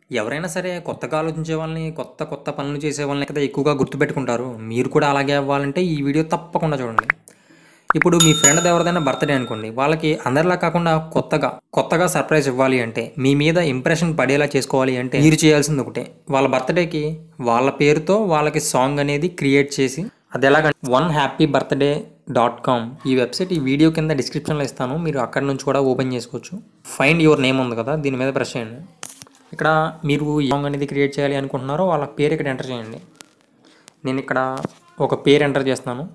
ఎవరైనా సరే కొత్తగా ఆలోచించే వాళ్ళని కొత్త కొత్త పనులు చేసే వాళ్ళని కదా ఎక్కువగా గుర్తుపెట్టుకుంటారు మీరు కూడా అలాగే అవ్వాలంటే ఈ వీడియో తప్పకుండా చూడండి ఇప్పుడు మీ ఫ్రెండ్ ఎవరిదైనా బర్త్డే అనుకోండి వాళ్ళకి అందరిలా కాకుండా కొత్తగా కొత్తగా సర్ప్రైజ్ ఇవ్వాలి అంటే మీ మీద ఇంప్రెషన్ పడేలా చేసుకోవాలి అంటే మీరు చేయాల్సింది ఒకటే వాళ్ళ బర్త్డేకి వాళ్ళ పేరుతో వాళ్ళకి సాంగ్ అనేది క్రియేట్ చేసి అది ఎలాగంటే one happy birthday dot com ఈ వెబ్సైట్ ఈ వీడియో కింద డిస్క్రిప్షన్లో ఇస్తాను మీరు అక్కడ నుంచి కూడా ఓపెన్ చేసుకోవచ్చు ఫైండ్ యువర్ నేమ్ ఉంది కదా దీని మీద ప్రెస్ చేయండి ఇక్కడ మీరు ఈ సాంగ్ అనేది క్రియేట్ చేయాలి అనుకుంటున్నారో వాళ్ళ పేరు ఇక్కడ ఎంటర్ చేయండి నేను ఇక్కడ ఒక పేరు ఎంటర్ చేస్తున్నాను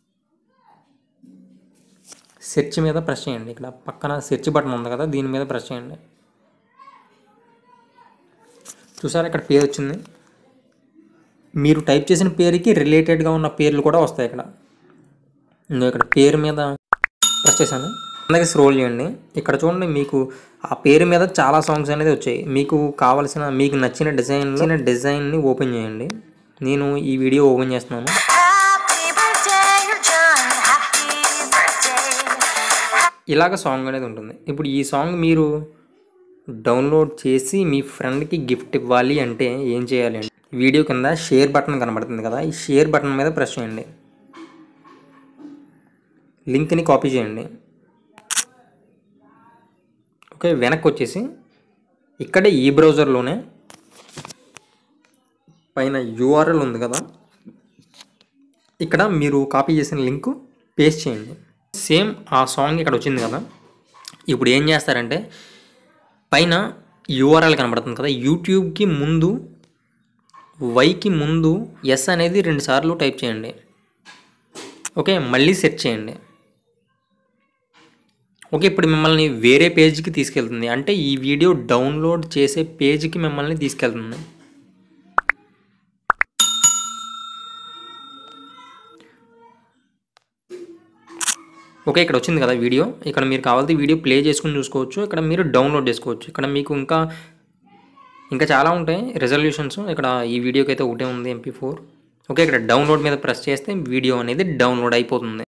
సెర్చ్ మీద ప్రెస్ చేయండి ఇక్కడ పక్కన సెర్చ్ బటన్ ఉంది కదా దీని మీద ప్రెస్ చేయండి చూసారా ఇక్కడ పేరు వచ్చింది మీరు టైప్ చేసిన పేరుకి రిలేటెడ్గా ఉన్న పేర్లు కూడా వస్తాయి ఇక్కడ నేను ఇక్కడ పేరు మీద ప్రెస్ చేశాను అలాగే స్క్రోల్ చేయండి ఇక్కడ చూడండి మీకు ఆ పేరు మీద చాలా సాంగ్స్ అనేది వచ్చాయి మీకు కావాల్సిన మీకు నచ్చిన డిజైన్ నచ్చిన డిజైన్ని ఓపెన్ చేయండి నేను ఈ వీడియో ఓపెన్ చేస్తున్నాను Happy birthday, John. Happy birthday. ఇలాగ సాంగ్ అనేది ఉంటుంది ఇప్పుడు ఈ సాంగ్ మీరు డౌన్లోడ్ చేసి మీ ఫ్రెండ్కి గిఫ్ట్ ఇవ్వాలి అంటే ఏం చేయాలి అంటే వీడియో కింద షేర్ బటన్ కనబడుతుంది కదా ఈ షేర్ బటన్ మీద ప్రెస్ చేయండి లింక్ని కాపీ చేయండి ఓకే వెనక్కి వచ్చేసి ఇక్కడే ఈ బ్రౌజర్లోనే పైన యూఆర్ఎల్ ఉంది కదా ఇక్కడ మీరు కాపీ చేసిన లింక్ పేస్ట్ చేయండి సేమ్ ఆ సాంగ్ ఇక్కడ వచ్చింది కదా ఇప్పుడు ఏం చేస్తారంటే పైన యూఆర్ఎల్ కనబడుతుంది కదా యూట్యూబ్కి ముందు వైకి ముందు ఎస్ అనేది రెండు సార్లు టైప్ చేయండి ఓకే మళ్ళీ సెర్చ్ చేయండి ఓకే ఇప్పుడు మిమ్మల్ని వేరే పేజ్కి తీసుకెళ్తుంది అంటే ఈ వీడియో డౌన్లోడ్ చేసే పేజ్కి మిమ్మల్ని తీసుకెళ్తుంది ఓకే ఇక్కడ వచ్చింది కదా వీడియో ఇక్కడ మీరు కావాల్సి వీడియో ప్లే చేసుకుని చూసుకోవచ్చు ఇక్కడ మీరు డౌన్లోడ్ చేసుకోవచ్చు ఇక్కడ మీకు ఇంకా ఇంకా చాలా ఉంటాయి రెజల్యూషన్స్ ఇక్కడ ఈ వీడియోకి అయితే ఒకటే ఉంది ఎంపీ ఫోర్ ఓకే ఇక్కడ డౌన్లోడ్ మీద ప్రెస్ చేస్తే వీడియో అనేది డౌన్లోడ్ అయిపోతుంది